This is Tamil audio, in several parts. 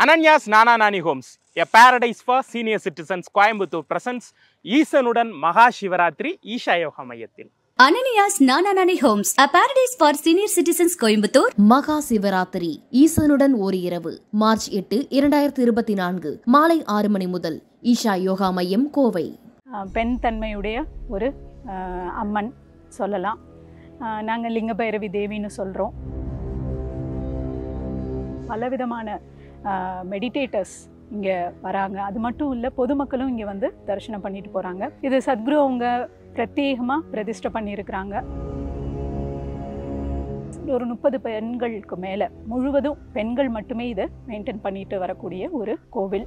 Ananya's Nana Nani homes a paradise for senior citizens Coimbatore presents ஈசனுடன் மகா சிவராத்திரி ஈஷா யோகா மையத்தில் Ananias Nananani Homes, a paradise for senior citizens Coimbatore. மகா சிவராத்திரி ஈசனுடன் ஒரு இரவு மார்ச் எட்டு இரண்டாயிரத்தி இருபத்தி நான்கு மாலை ஆறு மணி முதல் ஈஷா யோகா மையம் கோவை அஹ் பெண் தன்மையுடைய ஒரு அஹ், அம்மன் சொல்லலாம் நாங்கள் லிங்கபைரவி தேவின்னு சொல்கிறோம் பலவிதமான மெடிடேட்டர்ஸ் இங்கே வராங்க அது மட்டும் இல்லை பொதுமக்களும் இங்கே வந்து தரிசனம் பண்ணிட்டு போகிறாங்க இது சத்குரு அவங்க பிரத்யேகமாக பிரதிஷ்டை பண்ணியிருக்கிறாங்க ஒரு முப்பது பெண்களுக்கு மேலே முழுவதும் பெண்கள் மட்டுமே இதை மெயின்டைன் பண்ணிட்டு வரக்கூடிய ஒரு கோவில்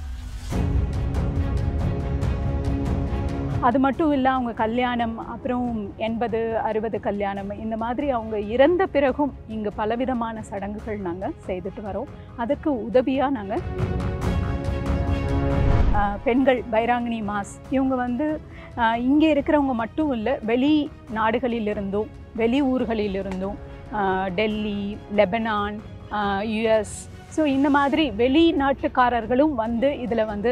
அது மட்டும் இல்லை அவங்க கல்யாணம் அப்புறம் எண்பது அறுபது கல்யாணம் இந்த மாதிரி அவங்க இறந்த பிறகும் இங்கே பலவிதமான சடங்குகள் நாங்கள் செய்துட்டு வரோம் அதுக்கு உதவியாக நாங்கள் பெண்கள் பைராங்கினி மாஸ் இவங்க வந்து இங்கே இருக்கிறவங்க மட்டும் இல்லை வெளி நாடுகளிலிருந்தும் வெளி ஊர்களிலிருந்தும் ஆஹ் டெல்லி லெபனான் யுஎஸ் ஸோ இந்த மாதிரி வெளிநாட்டுக்காரர்களும் வந்து இதில் வந்து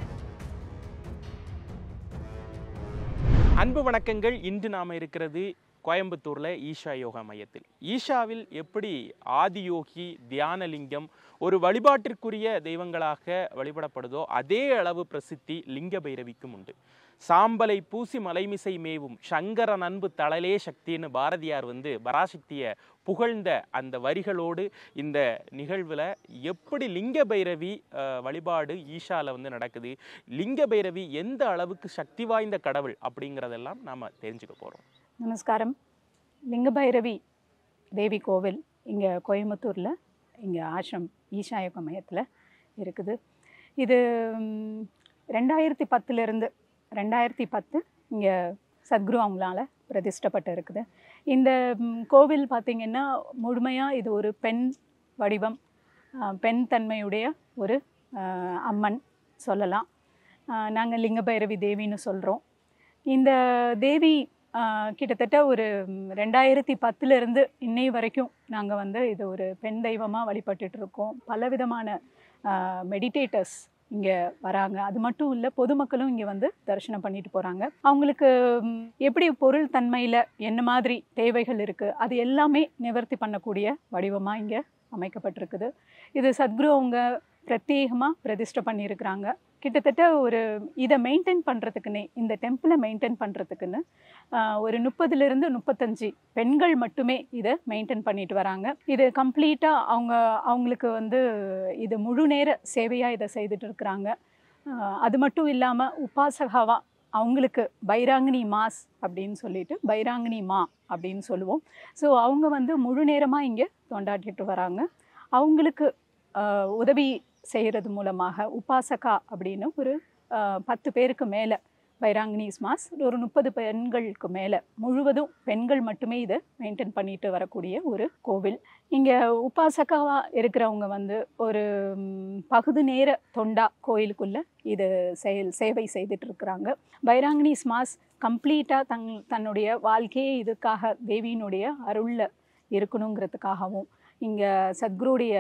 அன்பு வணக்கங்கள் இன்று நாம இருக்கிறது கோயம்புத்தூர்ல ஈஷா யோகா மையத்தில் ஈஷாவில் எப்படி ஆதியோகி தியானலிங்கம் ஒரு வழிபாட்டிற்குரிய தெய்வங்களாக வழிபடப்படுதோ அதே அளவு பிரசித்தி லிங்க பைரவிக்கும் உண்டு சாம்பலை பூசி மலைமிசை மேவும் சங்கரன் அன்பு தளலே சக்தின்னு பாரதியார் வந்து பராசக்தியை புகழ்ந்த அந்த வரிகளோடு இந்த நிகழ்வில் எப்படி லிங்க பைரவி அஹ், வழிபாடு ஈஷால வந்து நடக்குது லிங்க பைரவி எந்த அளவுக்கு சக்தி வாய்ந்த கடவுள் அப்படிங்கிறதெல்லாம் நாம தெரிஞ்சுக்க போறோம் நமஸ்காரம் லிங்கபைரவி தேவி கோவில் இங்கே கோயம்புத்தூரில் இங்கே ஆசிரம் ஈஷாயோக மையத்தில் இருக்குது இது ம், ரெண்டாயிரத்தி பத்துலேருந்து ரெண்டாயிரத்தி பத்து இங்கே சத்குரு அவங்களால பிரதிஷ்டப்பட்டு இருக்குது இந்த ம், கோவில் பார்த்திங்கன்னா முழுமையாக இது ஒரு பெண் வடிவம் ஆ, பெண் தன்மையுடைய ஒரு ஆ, அம்மன் சொல்லலாம் நாங்கள் லிங்கபைரவி தேவின்னு சொல்கிறோம் இந்த தேவி ஆஹ், கிட்டத்தட்ட ஒரு ம், ரெண்டாயிரத்தி பத்துலேருந்து இன்னை வரைக்கும் நாங்கள் வந்து இது ஒரு பெண் தெய்வமாக வழிபட்டுட்டு இருக்கோம் பலவிதமான மெடிடேட்டர்ஸ் இங்கே வராங்க அது மட்டும் இல்லை பொதுமக்களும் இங்கே வந்து தரிசனம் பண்ணிட்டு போகிறாங்க அவங்களுக்கு ம், எப்படி பொருள் தன்மையில் என்ன மாதிரி தேவைகள் இருக்குது அது எல்லாமே நிவர்த்தி பண்ணக்கூடிய வடிவமாக இங்கே அமைக்கப்பட்டிருக்குது இது சத்குரு அவங்க பிரத்யேகமாக பிரதிஷ்டை பண்ணியிருக்கிறாங்க கிட்டத்தட்ட ஒரு இதை மெயின்டைன் பண்ணுறதுக்குன்னே இந்த டெம்பிளை மெயின்டைன் பண்ணுறதுக்குன்னு ஒரு முப்பதுலேருந்து முப்பத்தஞ்சு பெண்கள் மட்டுமே இதை மெயின்டைன் பண்ணிட்டு வராங்க இது கம்ப்ளீட்டாக அவங்க அவங்களுக்கு வந்து இது முழு நேர சேவையாக இதை செய்துட்டு இருக்கிறாங்க ஆஹ் அது மட்டும் இல்லாமல் உபாசகாவா அவங்களுக்கு பைராங்கினி மாஸ் அப்படின்னு சொல்லிட்டு பைராங்கினி மா அப்படின்னு சொல்லுவோம் ஸோ அவங்க வந்து முழு நேரமாக இங்கே தொண்டாட்டிட்டு வராங்க அவங்களுக்கு ஆஹ் உதவி செய்கிறது மூலமாக உபாசகா அப்படின்னு ஒரு ஆஹ் பத்து பேருக்கு மேலே பைராங்கினிஸ் மாஸ் ஒரு முப்பது பெண்களுக்கு மேலே முழுவதும் பெண்கள் மட்டுமே இதை மெயின்டைன் பண்ணிட்டு வரக்கூடிய ஒரு கோவில் இங்கே உபாசகாவாக இருக்கிறவங்க வந்து ஒரு ம், பகுதி நேர தொண்டா கோயிலுக்குள்ளே இது செயல் சேவை செய்துட்டு இருக்கிறாங்க பைராங்கினிஸ் மாஸ் கம்ப்ளீட்டாக தங் தன்னுடைய வாழ்க்கையே இதுக்காக தேவியினுடைய அருளில் இருக்கணுங்கிறதுக்காகவும் இங்கே சத்குருடைய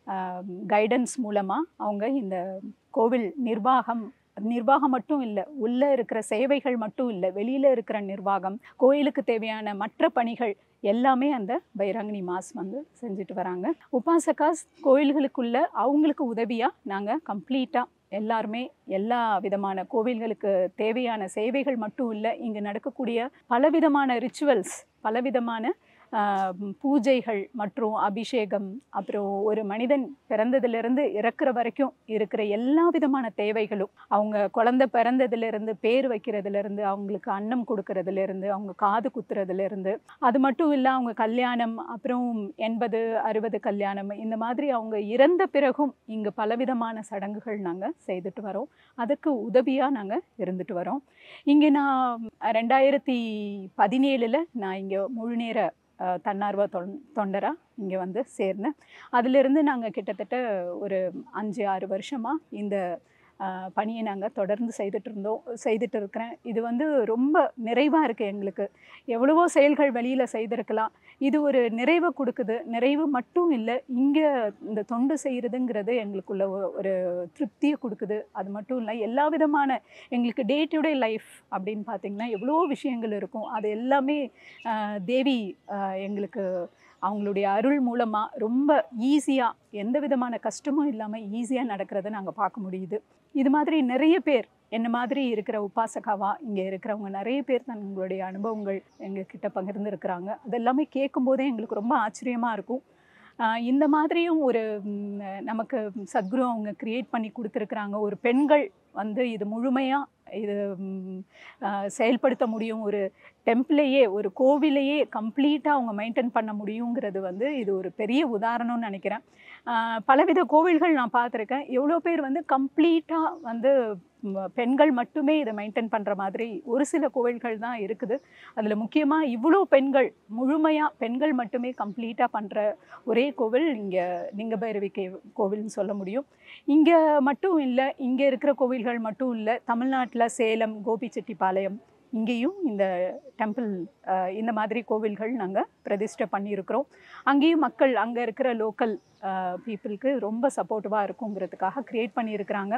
கைடன்ஸ் மூலமாக அவங்க இந்த கோவில் நிர்வாகம் நிர்வாகம் மட்டும் இல்லை உள்ளே இருக்கிற சேவைகள் மட்டும் இல்லை வெளியில் இருக்கிற நிர்வாகம் கோயிலுக்கு தேவையான மற்ற பணிகள் எல்லாமே அந்த பைராங்கினி மாஸ் வந்து செஞ்சுட்டு வராங்க உபாசகாஸ் கோயில்களுக்குள்ள அவங்களுக்கு உதவியாக நாங்கள் கம்ப்ளீட்டாக எல்லாருமே எல்லா விதமான கோவில்களுக்கு தேவையான சேவைகள் மட்டும் இல்லை இங்கே நடக்கக்கூடிய பலவிதமான ரிச்சுவல்ஸ் பலவிதமான ஆஹ், பூஜைகள் மற்றும் அபிஷேகம் அப்புறம் ஒரு மனிதன் பிறந்ததிலிருந்து இறக்குற வரைக்கும் இருக்கிற எல்லா விதமான தேவைகளும் அவங்க குழந்தை பிறந்ததிலிருந்து பேர் வைக்கிறதுலேருந்து அவங்களுக்கு அன்னம் கொடுக்கறதுலேருந்து அவங்க காது குத்துறதுலேருந்து அது மட்டும் இல்லை அவங்க கல்யாணம் அப்புறம் எண்பது அறுபது கல்யாணம் இந்த மாதிரி அவங்க இறந்த பிறகும் இங்கே பலவிதமான சடங்குகள் நாங்கள் செய்துட்டு வரோம் அதுக்கு உதவியாக நாங்கள் இருந்துட்டு வரோம் இங்கே நான் ரெண்டாயிரத்தி பதினேழில் நான் இங்கே முழுநேர அஹ், தன்னார்வ தொண் தொண்டராக இங்கே வந்து சேர்ந்தேன் அதிலிருந்து நாங்கள் கிட்டத்தட்ட ஒரு அஞ்சு ஆறு வருஷமாக இந்த ஆஹ், பணியை நாங்கள் தொடர்ந்து செய்துட்டு இருந்தோம் செய்துட்டு இருக்கிறேன் இது வந்து ரொம்ப நிறைவாக இருக்குது எங்களுக்கு எவ்வளவோ செயல்கள் வெளியில் செய்திருக்கலாம் இது ஒரு நிறைவை கொடுக்குது நிறைவு மட்டும் இல்லை இங்கே இந்த தொண்டு செய்கிறதுங்கிறது எங்களுக்குள்ள ஒ- ஒரு திருப்தியை கொடுக்குது அது மட்டும் இல்லை எல்லா விதமான எங்களுக்கு டே டு டே லைஃப் அப்படின்னு பார்த்தீங்கன்னா எவ்வளோ விஷயங்கள் இருக்கும் அது எல்லாமே ஆஹ், தேவி ஆஹ், எங்களுக்கு அவங்களுடைய அருள் மூலமாக ரொம்ப ஈஸியாக எந்த விதமான கஷ்டமும் இல்லாமல் ஈஸியாக நடக்கிறத நாங்கள் பார்க்க முடியுது இது மாதிரி நிறைய பேர் என்ன மாதிரி இருக்கிற உபாசகாவா இங்கே இருக்கிறவங்க நிறைய பேர் தங்களுடைய அனுபவங்கள் எங்கள் கிட்ட பகிர்ந்துருக்கிறாங்க அதெல்லாமே கேட்கும்போதே எங்களுக்கு ரொம்ப ஆச்சரியமாக இருக்கும் ஆஹ் இந்த மாதிரியும் ஒரு ம், நமக்கு சத்குரு அவங்க கிரியேட் பண்ணி கொடுத்துருக்குறாங்க ஒரு பெண்கள் வந்து இது முழுமையாக இது ம், ஆஹ் செயல்படுத்த முடியும் ஒரு டெம்பிளையே ஒரு கோவிலையே கம்ப்ளீட்டாக அவங்க மெயின்டைன் பண்ண முடியுங்கிறது வந்து இது ஒரு பெரிய உதாரணம்னு நினைக்கிறேன் ஆஹ் பலவித கோவில்கள் நான் பார்த்துருக்கேன் எவ்வளோ பேர் வந்து கம்ப்ளீட்டாக வந்து ம், பெண்கள் மட்டுமே இதை மெயின்டைன் பண்ணுற மாதிரி ஒரு சில கோவில்கள் தான் இருக்குது அதில் முக்கியமாக இவ்வளோ பெண்கள் முழுமையாக பெண்கள் மட்டுமே கம்ப்ளீட்டாக பண்ணுற ஒரே கோவில் இங்கே லிங்கபைரவி கே கோவில்னு சொல்ல முடியும் இங்கே மட்டும் இல்லை இங்கே இருக்கிற கோவில்கள் மட்டும் இல்லை தமிழ்நாட்டில் சேலம் கோபிச்செட்டிப்பாளையம் இங்கேயும் இந்த டெம்பிள் இந்த மாதிரி கோவில்கள் நாங்கள் பிரதிஷ்டை பண்ணியிருக்கிறோம் அங்கேயும் மக்கள் அங்கே இருக்கிற லோக்கல் பீப்புளுக்கு ரொம்ப சப்போர்ட்டிவாக இருக்குங்கிறதுக்காக க்ரியேட் பண்ணியிருக்கிறாங்க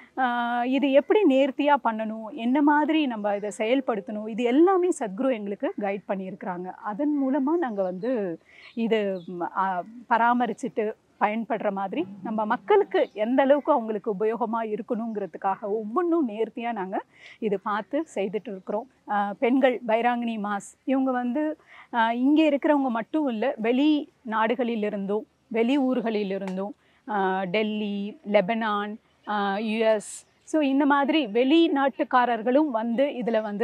ஆஹ் இது எப்படி நேர்த்தியாக பண்ணணும் என்ன மாதிரி நம்ம இதை செயல்படுத்தணும் இது எல்லாமே சத்குரு எங்களுக்கு கைட் பண்ணியிருக்கிறாங்க அதன் மூலமாக நாங்கள் வந்து இது ம், ஆ, பராமரிச்சுட்டு பயன்படுற மாதிரி நம்ம மக்களுக்கு எந்த அளவுக்கு அவங்களுக்கு உபயோகமாக இருக்கணுங்கிறதுக்காக ஒவ்வொன்றும் நேர்த்தியாக நாங்கள் இது பார்த்து செய்துட்டு இருக்கிறோம் ஆஹ் பெண்கள் பைராங்கினி மாஸ் இவங்க வந்து இங்கே இருக்கிறவங்க மட்டும் இல்லை வெளி நாடுகளிலிருந்தும் வெளி ஊர்களிலிருந்தும் ஆஹ் டெல்லி லெபனான் யுஎஸ் ஸோ இந்த மாதிரி வெளிநாட்டுக்காரர்களும் வந்து இதில் வந்து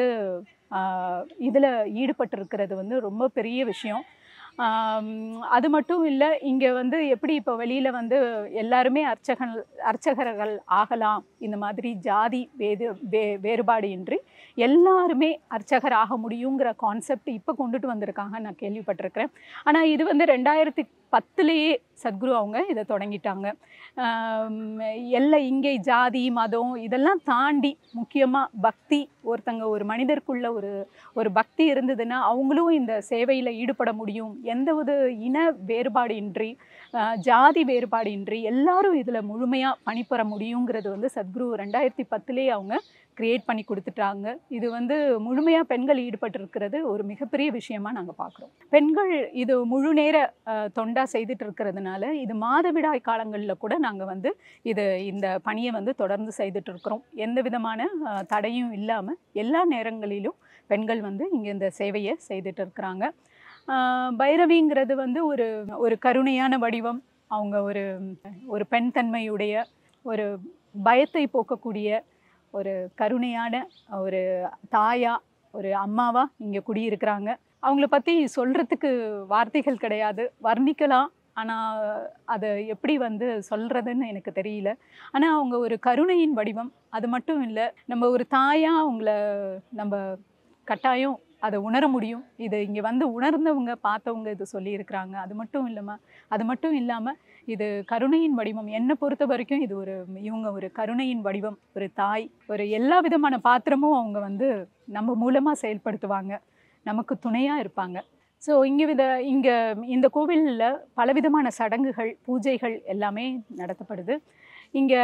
இதில் ஈடுபட்டிருக்கிறது வந்து ரொம்ப பெரிய விஷயம் ஆம், அது மட்டும் இல்லை இங்கே வந்து எப்படி இப்போ வெளியில் வந்து எல்லாருமே அர்ச்சகன் அர்ச்சகர்கள் ஆகலாம் இந்த மாதிரி ஜாதி வேது வே வேறுபாடு இன்றி எல்லாருமே அர்ச்சகர் ஆக முடியுங்கிற கான்செப்ட் இப்போ கொண்டுட்டு வந்திருக்காங்க நான் கேள்விப்பட்டிருக்கிறேன் ஆனால் இது வந்து ரெண்டாயிரத்தி பத்துலேயே சத்குரு அவங்க இதை தொடங்கிட்டாங்க ஆம், எல்லை இங்கே ஜாதி மதம் இதெல்லாம் தாண்டி முக்கியமாக பக்தி ஒருத்தங்க ஒரு மனிதருக்குள்ள ஒரு ஒரு பக்தி இருந்ததுன்னா அவங்களும் இந்த சேவையில் ஈடுபட முடியும் எந்த ஒரு இன வேறுபாடு இன்றி ஆஹ், ஜாதி வேறுபாடு இன்றி எல்லாரும் இதில் முழுமையாக பணிபுற முடியுங்கிறது வந்து சத்குரு ரெண்டாயிரத்தி பத்துலேயே அவங்க கிரியேட் பண்ணி கொடுத்துட்டாங்க இது வந்து முழுமையாக பெண்கள் ஈடுபட்டிருக்கிறது ஒரு மிகப்பெரிய விஷயமா நாங்கள் பார்க்குறோம் பெண்கள் இது முழு நேர ஆஹ், தொண்டா செய்துட்டு இருக்கிறதுனால இது மாதவிடாய் காலங்களில் கூட நாங்கள் வந்து இது இந்த பணியை வந்து தொடர்ந்து செய்துட்டு இருக்கிறோம் எந்த விதமான ஆஹ், தடையும் இல்லாமல் எல்லா நேரங்களிலும் பெண்கள் வந்து இங்கே இந்த சேவையை செய்துட்டு இருக்கிறாங்க ஆஹ், பைரவிங்கிறது வந்து ஒரு ஒரு கருணையான வடிவம் அவங்க ஒரு ஒரு பெண் தன்மையுடைய ஒரு பயத்தை போக்கக்கூடிய ஒரு கருணையான ஒரு தாயா ஒரு அம்மாவா இங்கே குடியிருக்கிறாங்க அவங்கள பற்றி சொல்கிறதுக்கு வார்த்தைகள் கிடையாது வர்ணிக்கலாம் ஆனால் அதை எப்படி வந்து சொல்கிறதுன்னு எனக்கு தெரியல ஆனால் அவங்க ஒரு கருணையின் வடிவம் அது மட்டும் இல்லை நம்ம ஒரு தாயாக அவங்கள நம்ம கட்டாயம் அதை உணர முடியும் இது இங்கே வந்து உணர்ந்தவங்க பார்த்தவங்க இது சொல்லியிருக்கிறாங்க அது மட்டும் இல்லாமல் அது மட்டும் இல்லாமல் இது கருணையின் வடிவம் என்னை பொறுத்த வரைக்கும் இது ஒரு இவங்க ஒரு கருணையின் வடிவம் ஒரு தாய் ஒரு எல்லா விதமான பாத்திரமும் அவங்க வந்து நம்ம மூலமாக செயல்படுத்துவாங்க நமக்கு துணையாக இருப்பாங்க ஸோ இங்கே வித இங்கே இந்த கோவிலில் பலவிதமான சடங்குகள் பூஜைகள் எல்லாமே நடத்தப்படுது இங்கே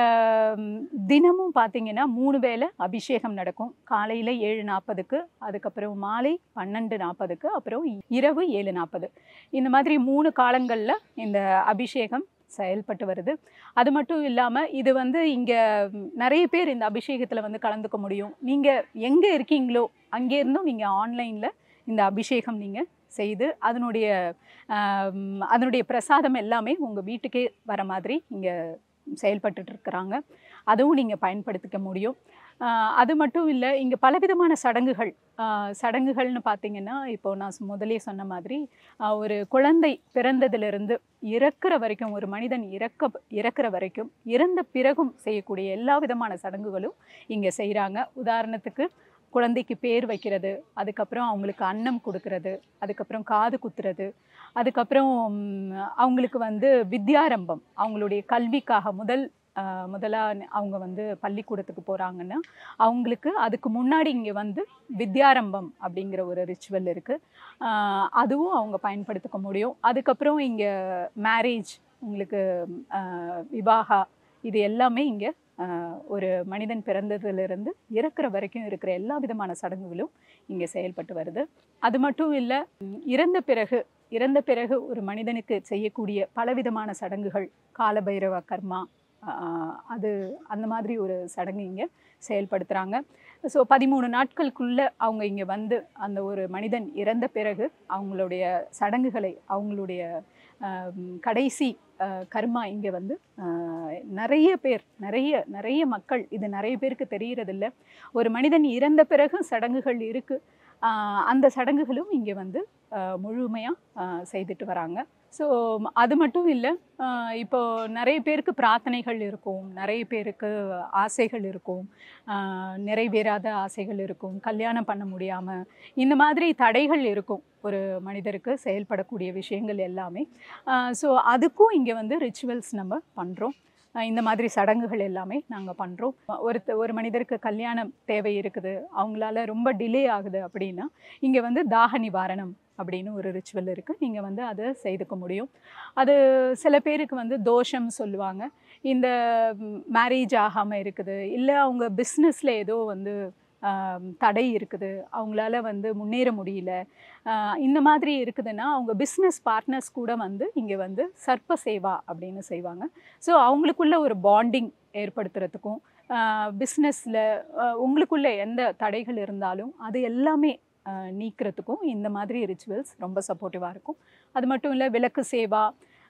தினமும் பார்த்தீங்கன்னா மூணு வேளை அபிஷேகம் நடக்கும் காலையில் ஏழு நாற்பதுக்கு அதுக்கப்புறம் மாலை பன்னெண்டு நாற்பதுக்கு அப்புறம் இரவு ஏழு நாற்பது இந்த மாதிரி மூணு காலங்களில் இந்த அபிஷேகம் செயல்பட்டு வருது அது மட்டும் இல்லாமல் இது வந்து இங்கே நிறைய பேர் இந்த அபிஷேகத்தில் வந்து கலந்துக்க முடியும் நீங்கள் எங்கே இருக்கீங்களோ அங்கேருந்தும் நீங்கள் ஆன்லைனில் இந்த அபிஷேகம் நீங்கள் செய்து அதனுடைய ஆம், அதனுடைய பிரசாதம் எல்லாமே உங்கள் வீட்டுக்கே வர மாதிரி இங்கே செயல்பட்டுட்டு இருக்கிறாங்க அதுவும் நீங்கள் பயன்படுத்திக்க முடியும் ஆஹ் அது மட்டும் இல்லை இங்கே பலவிதமான சடங்குகள் ஆஹ் சடங்குகள்னு பார்த்தீங்கன்னா இப்போ நான் சு- முதலே சொன்ன மாதிரி ஆஹ் ஒரு குழந்தை பிறந்ததிலிருந்து இறக்குற வரைக்கும் ஒரு மனிதன் இறக்க இறக்குற வரைக்கும் இறந்த பிறகும் செய்யக்கூடிய எல்லா விதமான சடங்குகளும் இங்கே செய்கிறாங்க உதாரணத்துக்கு குழந்தைக்கு பேர் வைக்கிறது அதுக்கப்புறம் அவங்களுக்கு அன்னம் கொடுக்கறது அதுக்கப்புறம் காது குத்துறது அதுக்கப்புறம் ம், அவங்களுக்கு வந்து வித்யாரம்பம் அவங்களுடைய கல்விக்காக முதல் ஆஹ் முதலா அவங்க வந்து பள்ளிக்கூடத்துக்கு போகிறாங்கன்னா அவங்களுக்கு அதுக்கு முன்னாடி இங்கே வந்து வித்யாரம்பம் அப்படிங்கிற ஒரு ரிச்சுவல் இருக்குது அதுவும் அவங்க பயன்படுத்திக்க முடியும் அதுக்கப்புறம் இங்கே மேரேஜ் உங்களுக்கு ஆஹ் விவாகா இது எல்லாமே இங்கே ஒரு மனிதன் பிறந்ததிலிருந்து இறக்குற வரைக்கும் இருக்கிற எல்லா விதமான சடங்குகளும் இங்கே செயல்பட்டு வருது அது மட்டும் இல்லை இறந்த பிறகு இறந்த பிறகு ஒரு மனிதனுக்கு செய்யக்கூடிய பலவிதமான சடங்குகள் காலபைரவ கர்மா ஆஹ் அது அந்த மாதிரி ஒரு சடங்கு இங்கே செயல்படுத்துகிறாங்க ஸோ பதிமூணு நாட்களுக்குள்ளே அவங்க இங்கே வந்து அந்த ஒரு மனிதன் இறந்த பிறகு அவங்களுடைய சடங்குகளை அவங்களுடைய ஆஹ் கடைசி ஆஹ் கர்மா இங்கே வந்து ஆஹ் நிறைய பேர் நிறைய நிறைய மக்கள் இது நிறைய பேருக்கு தெரியறதில்ல ஒரு மனிதன் இறந்த பிறகு சடங்குகள் இருக்குது அந்த சடங்குகளும் இங்கே வந்து முழுமையாக செய்துட்டு வராங்க ஸோ அது மட்டும் இல்லை இப்போ நிறைய பேருக்கு பிரார்த்தனைகள் இருக்கும் நிறைய பேருக்கு ஆசைகள் இருக்கும் ஆஹ் நிறைவேறாத ஆசைகள் இருக்கும் கல்யாணம் பண்ண முடியாமல் இந்த மாதிரி தடைகள் இருக்கும் ஒரு மனிதருக்கு செயல்படக்கூடிய விஷயங்கள் எல்லாமே ஸோ அதுக்கும் இங்கே வந்து ரிச்சுவல்ஸ் நம்ம பண்ணுறோம் இந்த மாதிரி சடங்குகள் எல்லாமே நாங்கள் பண்ணுறோம் ஒருத்த ஒரு மனிதருக்கு கல்யாணம் தேவை இருக்குது அவங்களால ரொம்ப டிலே ஆகுது அப்படின்னா இங்கே வந்து தாக நிவாரணம் அப்படின்னு ஒரு ரிச்சுவல் இருக்குது நீங்கள் வந்து அதை செய்துக்க முடியும் அது சில பேருக்கு வந்து தோஷம் சொல்லுவாங்க இந்த மேரேஜ் ஆகாமல் இருக்குது இல்லை அவங்க பிஸ்னஸில் ஏதோ வந்து ஆம், தடை இருக்குது அவங்களால வந்து முன்னேற முடியல ஆஹ் இந்த மாதிரி இருக்குதுன்னா அவங்க பிஸ்னஸ் பார்ட்னர்ஸ் கூட வந்து இங்கே வந்து சர்ப்ப சேவா அப்படின்னு செய்வாங்க ஸோ அவங்களுக்குள்ள ஒரு பாண்டிங் ஏற்படுத்துறதுக்கும் பிஸ்னஸில் உங்களுக்குள்ள எந்த தடைகள் இருந்தாலும் அது எல்லாமே ஆஹ் நீக்கிறதுக்கும் இந்த மாதிரி ரிச்சுவல்ஸ் ரொம்ப சப்போர்ட்டிவாக இருக்கும் அது மட்டும் இல்லை விளக்கு சேவா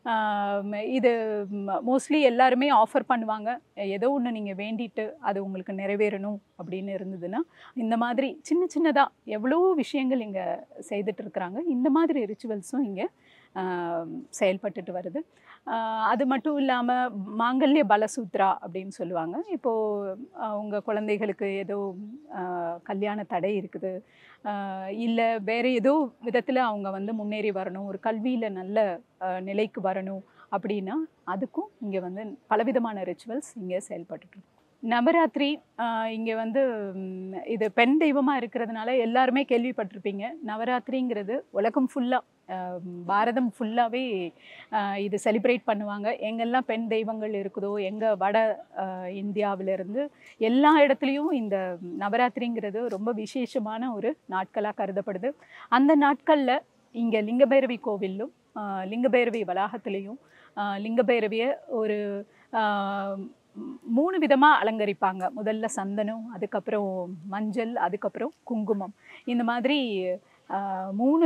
ஆம், இது மோஸ்ட்லி எல்லாருமே ஆஃபர் பண்ணுவாங்க ஏதோ ஒன்று நீங்கள் வேண்டிட்டு அது உங்களுக்கு நிறைவேறணும் அப்படின்னு இருந்ததுன்னா இந்த மாதிரி சின்ன சின்னதாக எவ்வளோ விஷயங்கள் இங்கே செய்துட்டு இருக்கிறாங்க இந்த மாதிரி ரிச்சுவல்ஸும் இங்கே செயல்பட்டுட்டு வருது ஆஹ் அது மட்டும் இல்லாமல் மாங்கல்ய பலசூத்ரா அப்படின்னு சொல்லுவாங்க இப்போது உங்கள் குழந்தைகளுக்கு ஏதோ ஆஹ் கல்யாண தடை இருக்குது இல்லை வேறு ஏதோ விதத்தில் அவங்க வந்து முன்னேறி வரணும் ஒரு கல்வியில் நல்ல ஆஹ் நிலைக்கு வரணும் அப்படின்னா அதுக்கும் இங்கே வந்து பலவிதமான ரிச்சுவல்ஸ் இங்கே செயல்பட்டுட்டு இருக்கு. நவராத்திரி இங்கே வந்து ம், இது பெண் தெய்வமாக இருக்கிறதுனால எல்லாருமே கேள்விப்பட்டிருப்பீங்க நவராத்திரிங்கிறது உலகம் ஃபுல்லாக பாரதம் ஃபுல்லாகவே இது செலிப்ரேட் பண்ணுவாங்க எங்கெல்லாம் பெண் தெய்வங்கள் இருக்குதோ எங்கள் வட ஆஹ், இந்தியாவிலிருந்து எல்லா இடத்துலையும் இந்த நவராத்திரிங்கிறது ரொம்ப விசேஷமான ஒரு நாட்களாக கருதப்படுது அந்த நாட்களில் இங்கே லிங்கபைரவி கோவிலும் ஆஹ், லிங்கபைரவி வளாகத்திலையும் ஆஹ், லிங்கபைரவியை ஒரு ஆஹ், ம், மூணு விதமாக அலங்கரிப்பாங்க முதல்ல சந்தனம் அதுக்கப்புறம் மஞ்சள் அதுக்கப்புறம் குங்குமம் இந்த மாதிரி ஆஹ், மூணு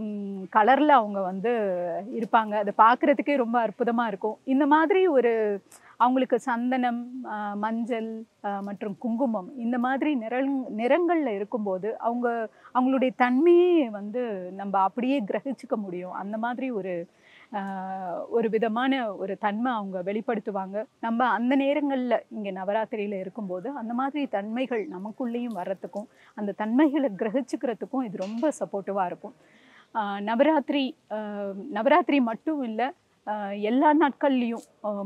கலரில் அவங்க வந்து இருப்பாங்க அதை பார்க்குறதுக்கே ரொம்ப அற்புதமாக இருக்கும் இந்த மாதிரி ஒரு அவங்களுக்கு சந்தனம் ஆஹ், மஞ்சள் ஆஹ், மற்றும் குங்குமம் இந்த மாதிரி நிறங் நிறங்களில் இருக்கும்போது அவங்க அவங்களுடைய தன்மையே வந்து நம்ம அப்படியே கிரகிச்சிக்க முடியும் அந்த மாதிரி ஒரு ஆஹ், ஒரு விதமான ஒரு தன்மை அவங்க வெளிப்படுத்துவாங்க நம்ம அந்த நேரங்களில் இங்கே நவராத்திரியில் இருக்கும்போது அந்த மாதிரி தன்மைகள் நமக்குள்ளேயும் வர்றதுக்கும் அந்த தன்மைகளை கிரகிச்சுக்கிறதுக்கும் இது ரொம்ப சப்போர்ட்டிவாக இருக்கும் ஆஹ், நவராத்திரி ஆஹ், நவராத்திரி மட்டும் இல்லை எல்லா நாட்கள்லேயும்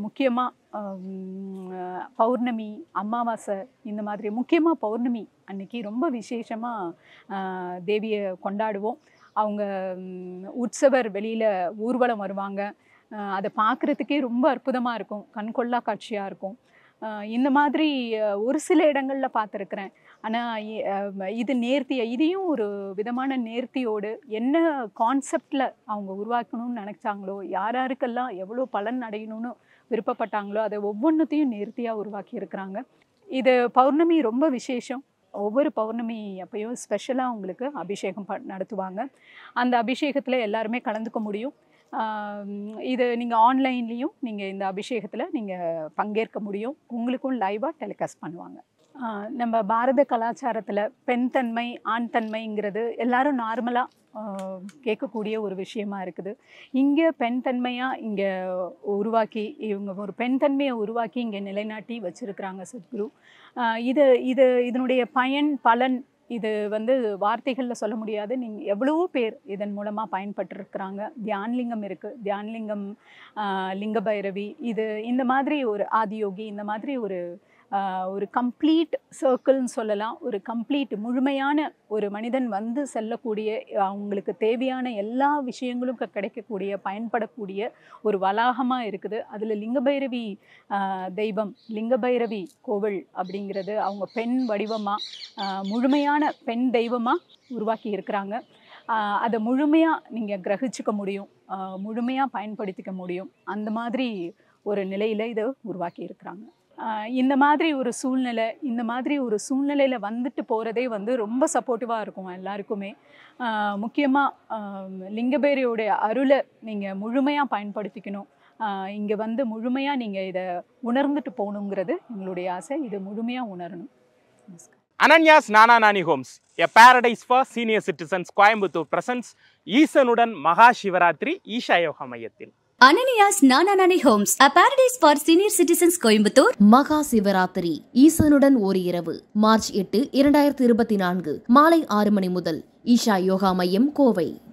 முக்கியமாக பௌர்ணமி அமாவாசை இந்த மாதிரி முக்கியமாக பௌர்ணமி அன்னைக்கு ரொம்ப விசேஷமாக தேவியை கொண்டாடுவோம் அவங்க ம், உற்சவர் வெளியில் ஊர்வலம் வருவாங்க ஆஹ் அதை பார்க்குறதுக்கே ரொம்ப அற்புதமாக இருக்கும் கண்கொள்ளா காட்சியாக இருக்கும் ஆஹ் இந்த மாதிரி ஆஹ் ஒரு சில இடங்களில் பார்த்துருக்குறேன் ஆனால் இது நேர்த்தியை இதையும் ஒரு விதமான நேர்த்தியோடு என்ன கான்செப்டில் அவங்க உருவாக்கணும்னு நினச்சாங்களோ யார் யாருக்கெல்லாம் எவ்வளோ பலன் அடையணும்னு விருப்பப்பட்டாங்களோ அதை ஒவ்வொன்றத்தையும் நேர்த்தியாக உருவாக்கி இருக்கிறாங்க இது பௌர்ணமி ரொம்ப விசேஷம் ஒவ்வொரு பௌர்ணமி அப்பயும் ஸ்பெஷலாக உங்களுக்கு அபிஷேகம் ப நடத்துவாங்க அந்த அபிஷேகத்தில் எல்லாருமே கலந்துக்க முடியும் ஆம், இது நீங்கள் ஆன்லைன்லேயும் நீங்கள் இந்த அபிஷேகத்தில் நீங்கள் பங்கேற்க முடியும் உங்களுக்கும் லைவாக டெலிகாஸ்ட் பண்ணுவாங்க ஆ, நம்ம பாரத கலாச்சாரத்தில் பெண் தன்மை ஆண் தன்மைங்கிறது எல்லாரும் நார்மலாக கேட்கக்கூடிய ஒரு விஷயமா இருக்குது இங்கே பெண் தன்மையாக இங்கே உருவாக்கி இவங்க ஒரு பெண் தன்மையை உருவாக்கி இங்கே நிலைநாட்டி வச்சுருக்கிறாங்க சத்குரு ஆ, இது இது இதனுடைய பயன் பலன் இது வந்து வார்த்தைகளில் சொல்ல முடியாது நீங்கள் எவ்வளவோ பேர் இதன் மூலமாக பயன்பட்டுருக்குறாங்க தியான்லிங்கம் இருக்குது தியான்லிங்கம் ஆஹ், லிங்க பைரவி இது இந்த மாதிரி ஒரு ஆதியோகி இந்த மாதிரி ஒரு ஆஹ், ஒரு கம்ப்ளீட் சர்க்கிள்னு சொல்லலாம் ஒரு கம்ப்ளீட் முழுமையான ஒரு மனிதன் வந்து செல்லக்கூடிய அவங்களுக்கு தேவையான எல்லா விஷயங்களும் க- கிடைக்கக்கூடிய பயன்படக்கூடிய ஒரு வளாகமாக இருக்குது அதில் லிங்கபைரவி ஆஹ், தெய்வம் லிங்கபைரவி கோவில் அப்படிங்கிறது அவங்க பெண் வடிவமாக முழுமையான பெண் தெய்வமாக உருவாக்கி இருக்கிறாங்க ஆஹ், அதை முழுமையாக நீங்கள் கிரகிச்சிக்க முடியும் முழுமையாக பயன்படுத்திக்க முடியும் அந்த மாதிரி ஒரு நிலையில் இதை உருவாக்கி இருக்கிறாங்க ஆஹ், இந்த மாதிரி ஒரு சூழ்நிலை இந்த மாதிரி ஒரு சூழ்நிலையில் வந்துட்டு போகிறதே வந்து ரொம்ப சப்போர்ட்டிவாக இருக்கும் எல்லாருக்குமே முக்கியமாக லிங்கபேரியோடைய அருளை நீங்கள் முழுமையாக பயன்படுத்திக்கணும் இங்கே வந்து முழுமையாக நீங்கள் இதை உணர்ந்துட்டு போகணுங்கிறது எங்களுடைய ஆசை இது முழுமையாக உணரணும் நமஸ்காரம் Ananya's Nana Nani homes a paradise for senior citizens Coimbatore presents ஈசனுடன் மகா சிவராத்திரி ஈஷா யோகா மையத்தில் Ananias Nananani Homes, a paradise for senior citizens Coimbatore. மகா சிவராத்திரி ஈசனுடன் ஒரு இரவு மார்ச் எட்டு இரண்டாயிரத்தி இருபத்தி நான்கு மாலை ஆறு மணி முதல் ஈஷா யோகா மையம் கோவை